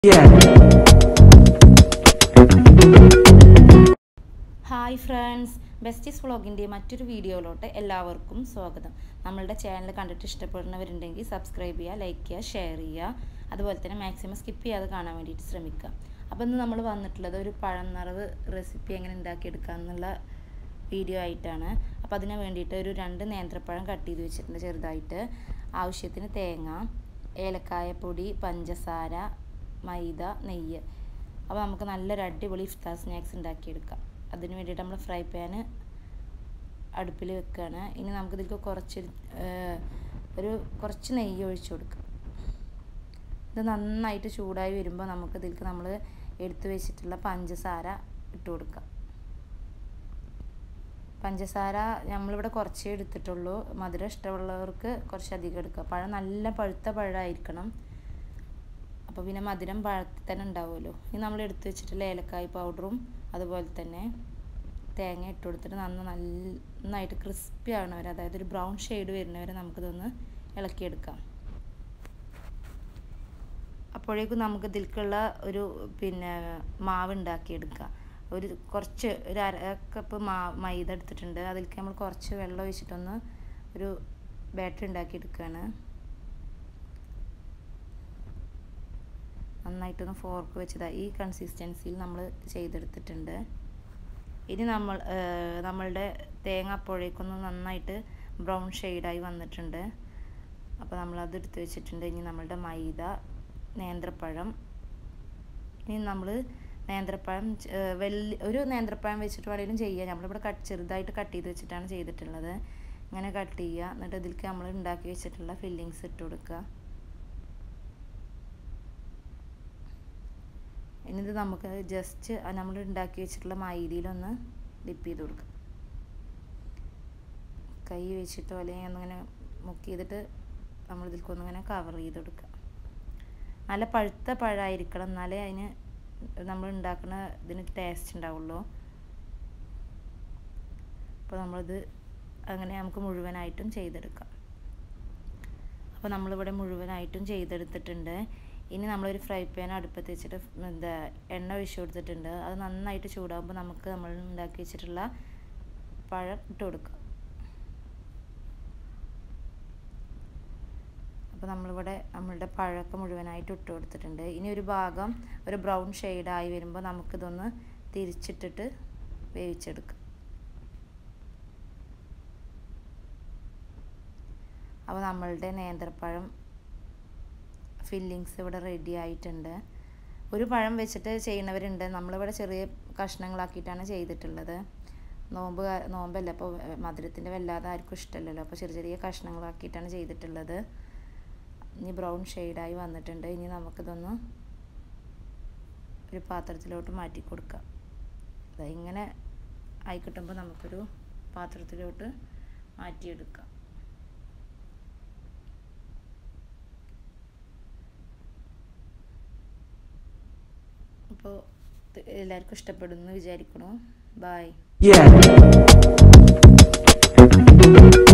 Hi friends besties വ്ളോഗിൻ്റെ മറ്റൊരു വീഡിയോയിലോട്ട് എല്ലാവർക്കും സ്വാഗതം നമ്മളുടെ ചാനൽ കണ്ടിട്ട് ഇഷ്ടപ്പെടുന്നവരുണ്ടെങ്കിൽ സബ്സ്ക്രൈബ് ചെയ്യുക ലൈക്ക് ചെയ്യുക ഷെയർ ചെയ്യുക അതുപോലെ തന്നെ മാക്സിമം സ്കിപ്പ് ചെയ്യാതെ കാണാൻ വേണ്ടിയിട്ട് ശ്രമിക്കുക അപ്പോൾ ഇന്ന് നമ്മൾ വന്നിട്ടുള്ളത് ഒരു പഴം നിറവ് റെസിപ്പി എങ്ങനെ ഉണ്ടാക്കിയെടുക്കുക എന്നുള്ള വീഡിയോ ആയിട്ടാണ് അപ്പോൾ അതിന് വേണ്ടിയിട്ട് ഒരു രണ്ട് നേന്ത്രപ്പഴം കട്ട് ചെയ്ത് വെച്ചിട്ടുണ്ട് ചെറുതായിട്ട് ആവശ്യത്തിന് തേങ്ങ ഏലക്കായപ്പൊടി പഞ്ചസാര മൈദ നെയ്യ് അപ്പോൾ നമുക്ക് നല്ലൊരു അടിപൊളി ഇഫ്താർ സ്നാക്സ് ഉണ്ടാക്കിയെടുക്കാം അതിന് വേണ്ടിയിട്ട് നമ്മൾ ഫ്രൈ പാന് അടുപ്പിൽ വെക്കുകയാണ് ഇനി നമുക്ക് ഇതിലേക്ക് കുറച്ച് ഒരു കുറച്ച് നെയ്യ് ഒഴിച്ചു കൊടുക്കാം ഇത് നന്നായിട്ട് ചൂടായി വരുമ്പോൾ നമുക്ക് ഇതിലേക്ക് നമ്മൾ എടുത്തു വെച്ചിട്ടുള്ള പഞ്ചസാര ഇട്ട് കൊടുക്കാം പഞ്ചസാര നമ്മളിവിടെ കുറച്ചേ എടുത്തിട്ടുള്ളൂ മധുരം ഇഷ്ടമുള്ളവർക്ക് കുറച്ചധികം എടുക്കുക പഴം നല്ല പഴുത്ത പഴമായിരിക്കണം അപ്പോൾ പിന്നെ മധുരം പഴത്തിൽ തന്നെ ഉണ്ടാവുമല്ലോ ഇനി നമ്മൾ എടുത്തു വെച്ചിട്ടുള്ള ഏലക്കായ് പൗഡറും അതുപോലെ തന്നെ തേങ്ങ ഇട്ട് കൊടുത്തിട്ട് നന്ന നന്നായിട്ട് ക്രിസ്പി ആവണവരെ അതായത് ഒരു ബ്രൗൺ ഷെയ്ഡ് വരുന്നവരെ നമുക്കിതൊന്ന് ഇളക്കിയെടുക്കാം അപ്പോഴേക്കും നമുക്ക് ഇതിലേക്കുള്ള ഒരു പിന്നെ മാവ് ഉണ്ടാക്കിയെടുക്കാം ഒരു കുറച്ച് ഒരു അര കപ്പ് മാ മൈദ എടുത്തിട്ടുണ്ട് അതിലേക്ക് നമ്മൾ കുറച്ച് വെള്ളം ഒഴിച്ചിട്ടൊന്ന് ഒരു ബാറ്ററി ഉണ്ടാക്കിയെടുക്കുകയാണ് നന്നായിട്ടൊന്ന് ഫോർക്ക് വെച്ചതാ ഈ കൺസിസ്റ്റൻസിയിൽ നമ്മൾ ചെയ്തെടുത്തിട്ടുണ്ട് ഇനി നമ്മൾ നമ്മളുടെ തേങ്ങ അപ്പോഴേക്കൊന്ന് നന്നായിട്ട് ബ്രൗൺ ഷെയ്ഡായി വന്നിട്ടുണ്ട് അപ്പോൾ നമ്മളത് എടുത്ത് വെച്ചിട്ടുണ്ട് ഇനി നമ്മളുടെ മൈദ നേന്ത്രപ്പഴം ഇനി നമ്മൾ നേന്ത്രപ്പഴം വലിയ ഒരു നേന്ത്രപ്പഴം വെച്ചിട്ട് വേണമെങ്കിലും ചെയ്യാം നമ്മളിവിടെ കട്ട് ചെറുതായിട്ട് കട്ട് ചെയ്ത് വെച്ചിട്ടാണ് ചെയ്തിട്ടുള്ളത് ഇങ്ങനെ കട്ട് ചെയ്യുക എന്നിട്ട് ഇതിലേക്ക് നമ്മൾ ഉണ്ടാക്കി വെച്ചിട്ടുള്ള ഫില്ലിങ്സ് ഇട്ട് കൊടുക്കുക ഇനിഇത് നമുക്ക് ജസ്റ്റ് നമ്മൾ ഉണ്ടാക്കി വെച്ചിട്ടുള്ള മൈദയിലൊന്ന് ഡിപ്പ് ചെയ്ത് കൊടുക്കാം കൈ വെച്ചിട്ടോ അല്ലെങ്കിൽ ഒന്നിങ്ങനെ മുക്കി ചെയ്തിട്ട് നമ്മൾ ഇതിൽക്കൊന്നിങ്ങനെ കവർ ചെയ്ത് കൊടുക്കുക നല്ല പഴുത്ത പഴമായിരിക്കണം എന്നാലേ അതിന് നമ്മൾ ഉണ്ടാക്കുന്ന ഇതിന് ടേസ്റ്റ് ഉണ്ടാവുള്ളൂ അപ്പോൾ നമ്മളിത് അങ്ങനെ നമുക്ക് മുഴുവനായിട്ടും ചെയ്തെടുക്കാം അപ്പോൾ നമ്മളിവിടെ മുഴുവനായിട്ടും ചെയ്തെടുത്തിട്ടുണ്ട് ഇനി നമ്മളൊരു ഫ്രൈ പാൻ അടുപ്പത്ത് വെച്ചിട്ട് എന്താ എണ്ണ ഒഴിച്ചു കൊടുത്തിട്ടുണ്ട് അത് നന്നായിട്ട് ചൂടാകുമ്പോൾ നമുക്ക് നമ്മൾ ഉണ്ടാക്കി വെച്ചിട്ടുള്ള പഴം ഇട്ട് കൊടുക്കാം അപ്പോൾ നമ്മളിവിടെ നമ്മളുടെ പഴമൊക്കെ മുഴുവനായിട്ട് ഇട്ട് കൊടുത്തിട്ടുണ്ട് ഇനി ഒരു ഭാഗം ഒരു ബ്രൗൺ ഷെയ്ഡായി വരുമ്പോൾ നമുക്കിതൊന്ന് തിരിച്ചിട്ടിട്ട് വേവിച്ചെടുക്കാം അപ്പോൾ നമ്മളുടെ നേന്ത്രപ്പഴം ഫില്ലിങ്സ് ഇവിടെ റെഡി ആയിട്ടുണ്ട് ഒരു പഴം വെച്ചിട്ട് ചെയ്യുന്നവരുണ്ട് നമ്മളിവിടെ ചെറിയ കഷ്ണങ്ങളാക്കിയിട്ടാണ് ചെയ്തിട്ടുള്ളത് നോമ്പ് നോമ്പല്ല അപ്പോൾ മധുരത്തിൻ്റെ വല്ലാതെ ആർക്കും ഇഷ്ടമല്ലല്ലോ അപ്പോൾ ചെറിയ ചെറിയ കഷ്ണങ്ങളാക്കിയിട്ടാണ് ചെയ്തിട്ടുള്ളത് ഇനി ബ്രൗൺ ഷെയ്ഡായി വന്നിട്ടുണ്ട് ഇനി നമുക്കിതൊന്ന് ഒരു പാത്രത്തിലോട്ട് മാറ്റി കൊടുക്കാം ഇങ്ങനെ ആയി കിട്ടുമ്പോൾ നമുക്കൊരു പാത്രത്തിലോട്ട് മാറ്റിയെടുക്കാം അപ്പോൾ എല്ലാവർക്കും ഇഷ്ടപ്പെടുന്നു വിചാരിക്കണു ബായ് Yeah.